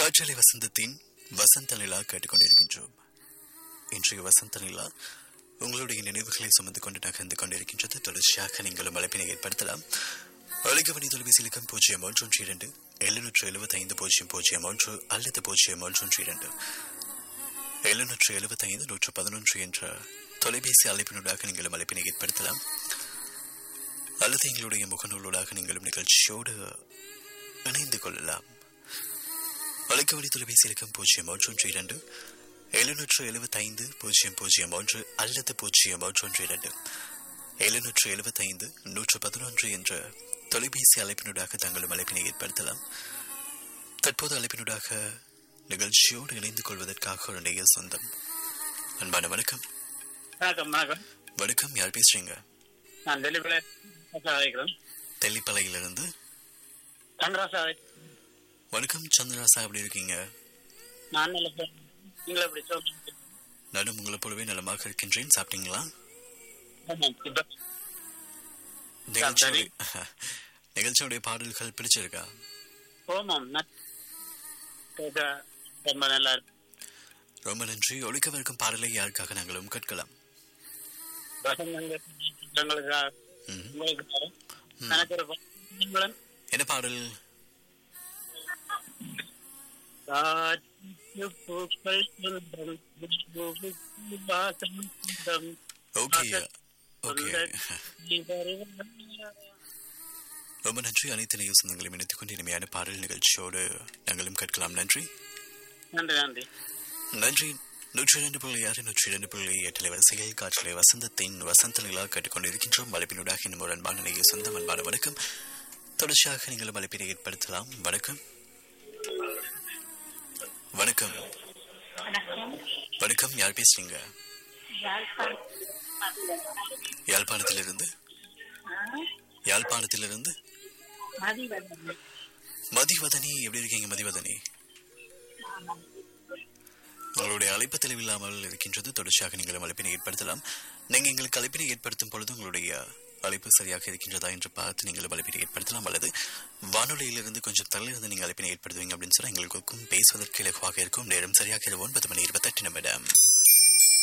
காற்றலை வசந்தத்தின் வசந்த நிலா கேட்டுக்கொண்டிருக்கின்றோம் இன்றைய வசந்த நிலா உங்களுடைய நினைவுகளை சுமந்து கொண்டு நகர்ந்து கொண்டிருக்கின்றது தொடர்ச்சியாக நீங்களும் அழைப்பினை ஏற்படுத்தலாம் அழைக்கவணி தொலைபேசி இலக்கம் பூஜ்ஜியம் ஒன்று இரண்டு எழுநூற்று எழுபத்தி ஐந்து பூஜ்ஜியம் பூஜ்ஜியம் ஒன்று அல்லது பூஜ்ஜியம் ஒன்று இரண்டு எழுநூற்று எழுபத்தி ஐந்து நூற்று பதினொன்று என்ற தொலைபேசி அழைப்பினூடாக நீங்களும் அழைப்பினை ஏற்படுத்தலாம் அல்லது எங்களுடைய முகநூலூடாக நீங்களும் நிகழ்ச்சியோடு இணைந்து கொள்ளலாம் அழைக்கவழி தொலைபேசி இலக்கம் பூஜ்ஜியம் ஒன்று இரண்டு எழுநூற்று எழுபத்தி ஐந்து பூஜ்ஜியம் பூஜ்ஜியம் ஒன்று அல்லது பூஜ்ஜியம் ஒன்று இரண்டு எழுநூற்று எழுபத்தி ஐந்து நூற்று பதினொன்று என்ற தொலைபேசி அழைப்பினூடாக தங்களும் அழைப்பினை ஏற்படுத்தலாம் தற்போது அழைப்பினூடாக நிகழ்ச்சியோடு இணைந்து கொள்வதற்காக ஒரு நேயர் சொந்தம் அன்பான வணக்கம் வணக்கம் வணக்கம் வணக்கம் யார் பேசுறீங்க நான் டெல்லிபிள அழைக்கிறேன் தெல்லிப்பளையிலிருந்து சந்திராசா வணக்கம் சந்திராசா எப்படி இருக்கீங்க நான் நல்ல பேர். நீங்களும் எப்படி சொல்றீங்க நானும் உங்களை போலவே நலமாக இருக்கின்றேன் சாப்பிட்டீங்களா ஆமாம், இப்ப நிகழ்ச்சியுடைய நிகழ்ச்சியுடைய பாடல்கள் பிடிச்சிருக்கா ஓமாம் நான் கேட்க ரொம்ப நல்லா இருக்கு ரொம்ப நன்றி ஒழிக்கவிருக்கும் பாடலை யாருக்காக நாங்களும் கேட்கலாம் வசந்தங்கள் எங்களுக்காக ம். உங்களுக்கு எனக்கு ஒரு பாடல். என்ன பாடல் காற்று பூக்கள் சொந்தம், பூவுக்கு வாசம் சொந்தம். ஓகே ஓகே நீ வருவாயா? ரொம்ப நன்றி அனைத்து நிகழ்ச்சி சொந்தங்களையும் இணைத்துக் கொண்டு இனிமையான பாடல் நிகழ்ச்சியோடு நாங்களும் கேட்கலாம் நன்றி நன்றி நன்றி நன்றி நூற்றி இரண்டு புள்ளி ஆறு நூற்றி இரண்டு புள்ளி எட்டு வரிசையில் காற்றிலே வசந்தத்தின் வசந்த நிலா கேட்டுக்கொண்டிருக்கின்றோம் அழைப்பினூடாக இன்னும் ஒரு அன்பான நிலையை சொந்தம் அன்பான வணக்கம் தொடர்ச்சியாக நீங்களும் அழைப்பினை ஏற்படுத்தலாம் வணக்கம் வணக்கம் வணக்கம் யார் பேசுறீங்க யாழ்ப்பாணத்திலிருந்து யாழ்ப்பாணத்திலிருந்து மதிவதனி எப்படி இருக்கீங்க மதிவதனி உங்களுடைய அழைப்பு தெளிவில்லாமல் இருக்கின்றது தொடர்ச்சியாக நீங்கள் அழைப்பினை ஏற்படுத்தலாம் நீங்கள் எங்களுக்கு அழைப்பினை ஏற்படுத்தும் பொழுது உங்களுடைய அழைப்பு சரியாக இருக்கின்றதா என்று பார்த்து நீங்கள் அழைப்பினை ஏற்படுத்தலாம் அல்லது வானொலியிலிருந்து கொஞ்சம் தள்ளிருந்து நீங்கள் அழைப்பினை ஏற்படுத்துவீங்க அப்படின்னு சொன்னால் எங்களுக்கும் பேசுவதற்கு இலகுவாக இருக்கும் நேரம் சரியாக இரவு ஒன்பது மணி இருபத்தெட்டு நிமிடம்